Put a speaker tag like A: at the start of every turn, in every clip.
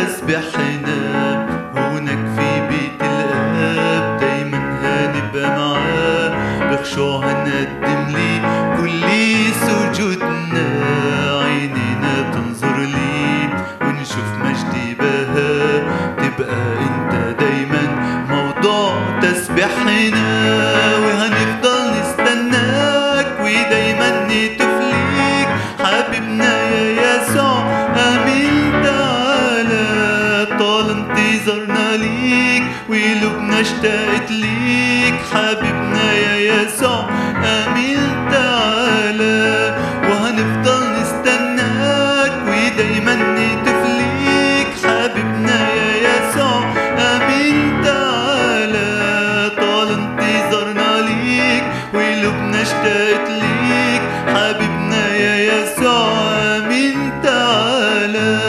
A: تسبحنا هونك في بيت الآب دايما هنبقى معاه بخشوع هنقدم لي كل سجودنا عينينا تنظر لي ونشوف مجدي بها تبقى انت دايما موضوع تسبحنا وهنفضل نستناك ودايما نهتف ليك حبيبنا يا يسوع امين تعالى طال انتظارنا ليك وقلوبنا اشتاقت ليك حبيبنا يا يسوع امين تعالى وهنفضل نستناك ودايما نهتف ليك حبيبنا يا يسوع امين تعالى طال انتظارنا ليك وقلوبنا اشتاقت ليك حبيبنا يا يسوع امين تعالى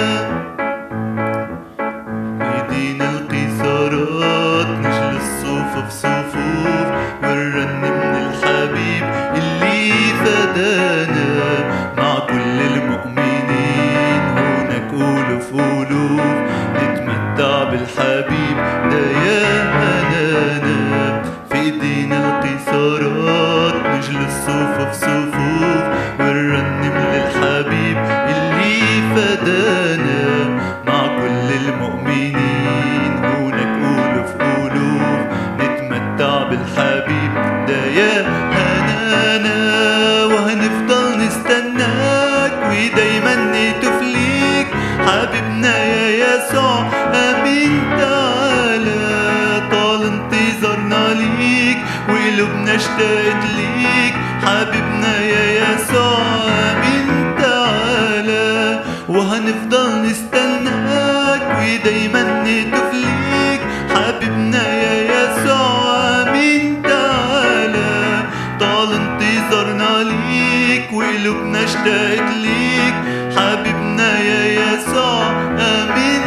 A: ايدينا القيثارات نجلس صفوف صفوف ونرنم للحبيب اللي فدانا مع كل المؤمنين هناك ألوف ألوف نتمتع بالحبيب ده يا هنانا في ايدينا القيثارات نجلس صفوف صفوف ونرنم للحبيب اللي فدانا مع كل المؤمنين هناك ألوف ألوف نتمتع بالحبيب ده يا هنانا وهنفضل نستناك ودايما نهتف ليك حبيبنا يا يسوع امين تعالى طال انتظارنا ليك وقلوبنا اشتاقت ليك حبيبنا يا يسوع امين تعالى وهنفضل نستناك ودايما نهتف ليك حبيبنا يا يسوع امين تعالى طال انتظارنا ليك وقلوبنا اشتاقت ليك حبيبنا يا يسوع امين